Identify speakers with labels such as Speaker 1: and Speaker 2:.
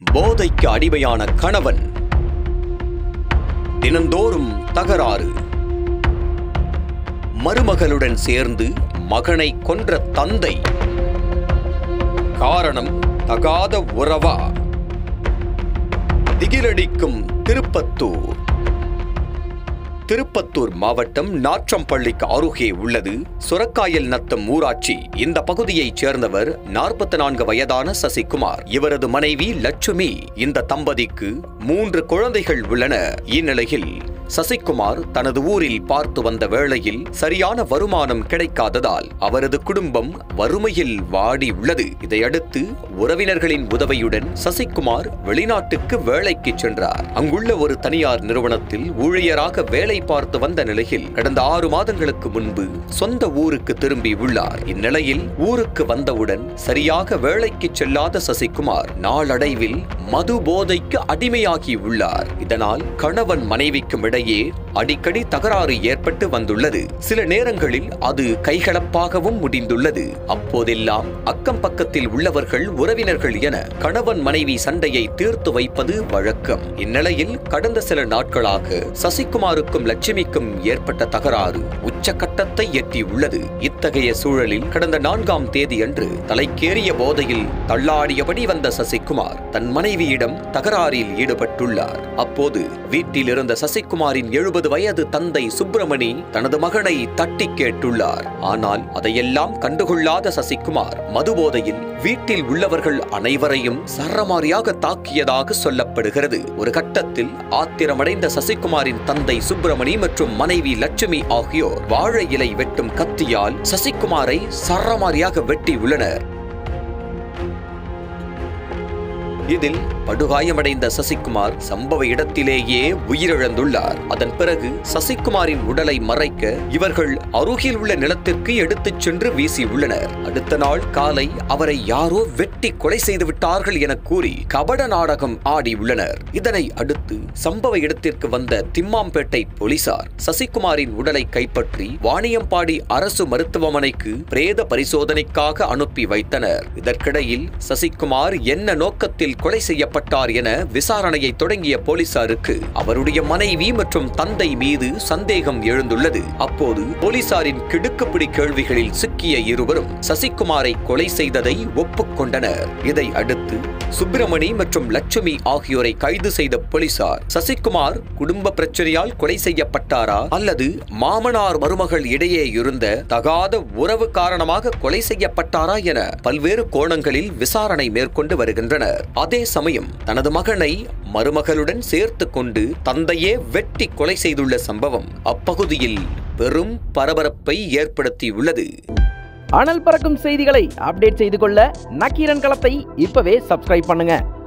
Speaker 1: போதைக்கு அடிமையான கணவன் தினந்தோறும் தகராறு மருமகளுடன் சேர்ந்து மகனை கொன்ற தந்தை காரணம் தகாத உறவா திகிலடிக்கும் திருப்பத்தூர் திருப்பத்தூர் மாவட்டம் நாற்றம்பள்ளிக்கு அருகே உள்ளது சுரக்காயல் நத்தம் ஊராட்சி இந்த பகுதியைச் சேர்ந்தவர் நாற்பத்தி நான்கு வயதான சசிகுமார் இவரது மனைவி லட்சுமி இந்த தம்பதிக்கு மூன்று குழந்தைகள் உள்ளன இந்நிலையில் சசிகுமார் தனது ஊரில் பார்த்து வந்த வேளையில் சரியான வருமானம் கிடைக்காததால் அவரது குடும்பம் வறுமையில் வாடி உள்ளது இதையடுத்து உறவினர்களின் உதவியுடன் சசிகுமார் வெளிநாட்டுக்கு வேலைக்கு சென்றார் அங்குள்ள ஒரு தனியார் நிறுவனத்தில் ஊழியராக வேலை பார்த்து வந்த நிலையில் கடந்த ஆறு மாதங்களுக்கு முன்பு சொந்த ஊருக்கு திரும்பி உள்ளார் இந்நிலையில் ஊருக்கு வந்தவுடன் சரியாக வேலைக்கு செல்லாத சசிகுமார் நாளடைவில் மது போதைக்கு அடிமையாகி உள்ளார் இதனால் கணவன் மனைவிக்கும் இடையே அடிக்கடி தகராறு ஏற்பட்டு வந்துள்ளது சில நேரங்களில் அது கைகலப்பாகவும் முடிந்துள்ளது அப்போதெல்லாம் அக்கம் பக்கத்தில் உள்ளவர்கள் உறவினர்கள் என கணவன் மனைவி சண்டையை தீர்த்து வைப்பது வழக்கம் இந்நிலையில் கடந்த சில நாட்களாக சசிகுமாருக்கும் லட்சுமிக்கும் ஏற்பட்ட தகராறு உச்சக்கட்டத்தை எட்டியுள்ளது இத்தகைய சூழலில் கடந்த நான்காம் தேதியன்று தலைக்கேறிய போதையில் தள்ளாடியபடி வந்த சசிகுமார் தன் மனைவியிடம் தகராறில் ஈடுபட்டுள்ளார் அப்போது வீட்டில் இருந்த சசிகுமாரின் எழுபது வயது தந்தை சுப்பிரமணி தனது மகனை தட்டி கேட்டுள்ளார் ஆனால் அதையெல்லாம் கண்டுகொள்ளாத சசிகுமார் மதுபோதையில் வீட்டில் உள்ளவர்கள் அனைவரையும் சரமாரியாக தாக்கியதாக சொல்லப்படுகிறது ஒரு கட்டத்தில் ஆத்திரமடைந்த சசிகுமாரின் தந்தை சுப்பிரமணி மற்றும் மனைவி லட்சுமி ஆகியோர் வாழை இலை வெட்டும் கத்தியால் சசிகுமாரை சரமாரியாக வெட்டி உள்ளனர் இதில் படுகாயமடைந்த சசிகுமார் சம்பவ இடத்திலேயே உயிரிழந்துள்ளார் அதன் பிறகு சசிகுமாரின் உடலை மறைக்க இவர்கள் அருகில் உள்ள நிலத்திற்கு எடுத்துச் சென்று வீசியுள்ளனர் அடுத்த நாள் காலை அவரை யாரோ வெட்டி கொலை செய்து விட்டார்கள் என கூறி கபட நாடகம் ஆடியுள்ளனர் இதனை அடுத்து சம்பவ இடத்திற்கு வந்த திம்மாம்பேட்டை போலீசார் சசிகுமாரின் உடலை கைப்பற்றி வாணியம்பாடி அரசு மருத்துவமனைக்கு பிரேத பரிசோதனைக்காக அனுப்பி வைத்தனர் இதற்கிடையில் சசிகுமார் என்ன நோக்கத்தில் கொலை செய்யப்பட்டார் என விசாரணையை தொடங்கிய போலீசாருக்கு அவருடைய மனைவி மற்றும் தந்தை மீது சந்தேகம் எழுந்துள்ளது அப்போது போலீசாரின் கிடுக்குப்பிடி கேள்விகளில் சிக்கிய இருவரும் சசிகுமாரை கொலை செய்ததை ஒப்புக்கொண்டனர் இதை அடுத்து சுப்பிரமணி மற்றும் லட்சுமி ஆகியோரை கைது செய்த போலீசார் சசிகுமார் குடும்ப பிரச்சனையால் கொலை செய்யப்பட்டாரா அல்லது மாமனார் மருமகள் இடையே இருந்த தகாத உறவு காரணமாக கொலை செய்யப்பட்டாரா என பல்வேறு கோணங்களில் விசாரணை மேற்கொண்டு வருகின்றனர் அதே சமயம் தனது மகனை மருமகளுடன் சேர்த்து கொண்டு தந்தையே வெட்டி கொலை செய்துள்ள சம்பவம் அப்பகுதியில் பெரும் பரபரப்பை ஏற்படுத்தியுள்ளது
Speaker 2: அனல் பறக்கும் செய்திகளை அப்டேட் செய்து கொள்ள நக்கீரன் களத்தை இப்பவே சப்ஸ்கிரைப் பண்ணுங்க